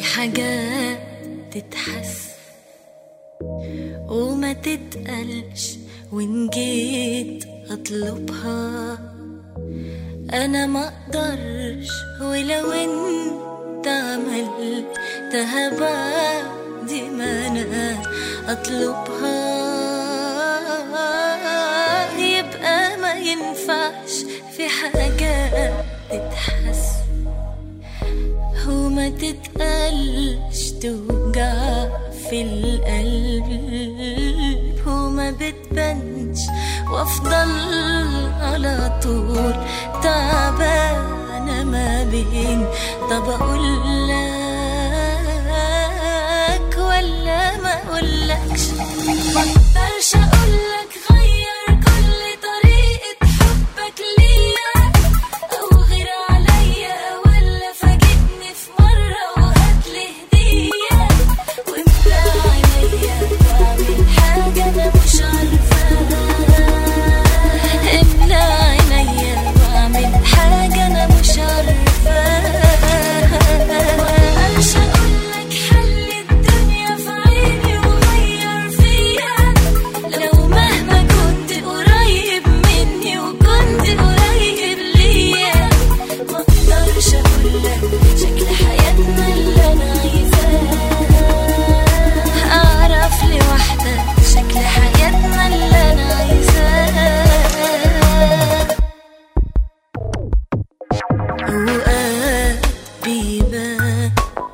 حاجات تتحس وما تتقلش وإن جيت أطلبها أنا ما أقدرش ولو أنت عملتها بعد ما أنا أطلبها يبقى ما ينفعش في حاجات تتحس وما تتقلش توجع في القلب وما بتبانش وافضل على طول تعبانة ما بين طب اقول لك ولا ما اقولكش مقدرش اقولك غير كل طريقة حبك ليا او غير عليا ولا فاجئني في مرة وهاتلي هدية واملى عينيا واعمل حاجة انا مش عارفاها املى عينيا واعمل حاجة انا مش عارفاها مقدرش اقولك حل الدنيا في عيني وغير فيا لو مهما كنت قريب مني وكنت قريب ليا مقدرش اقولك شكل حياتنا اللي انا عايزاه اعرف لوحدك شكل حياتنا اللي انا عايزاه اوقات بيبان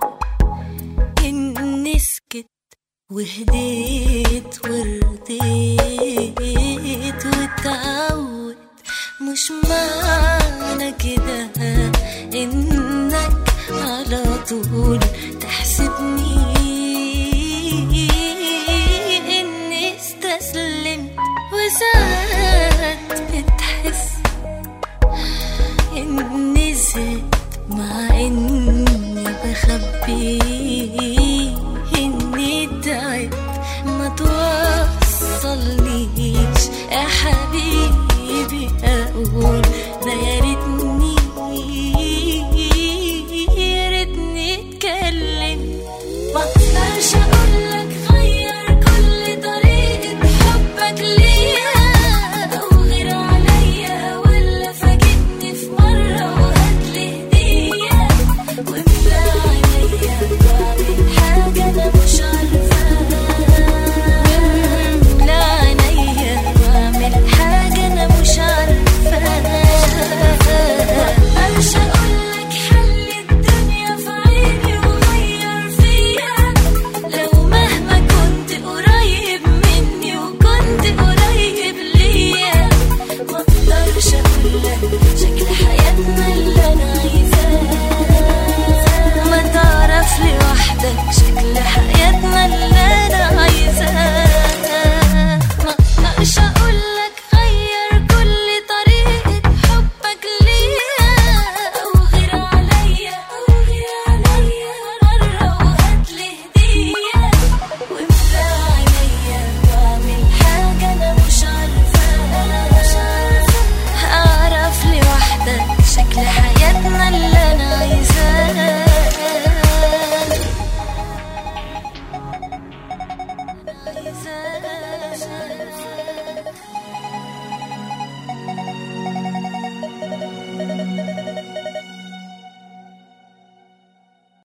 اني سكت وهديت ورضيت واتعود مش معنى كده انك على طول تحسبني اني استسلمت وساعات بتحس اني زدت مع اني بخبي اني تعبت ما توصلنيش يا حبيبي اقول ده يا ريتني يا ريتني اتكلم ما اقدرش اقولك غير كل طريقة حبك ليا او غير عليا ولا فاجئني في مرة وهاتلي هدية واملى عينيا واعمل حاجة انا مش عارفاها املى عينيا واعمل حاجة انا مش عارفاها مقدرش اقولك حل الدنيا في عيني وغير فيا لو مهما كنت قريب مني وكنت قريب ليا مقدرش اقولك شكل حياتنا اللي انا عايزاه ما تعرف لوحدك شكل حياتنا اللي انا عايزاه ما اقدرش اقولك غير كل طريقة حبك ليا او غير عليا او غير عليا مرة وهاتلي هدية واملى عينيا واعمل حاجة انا مش عارفاها اعرف لوحدك شكل حياتنا اللي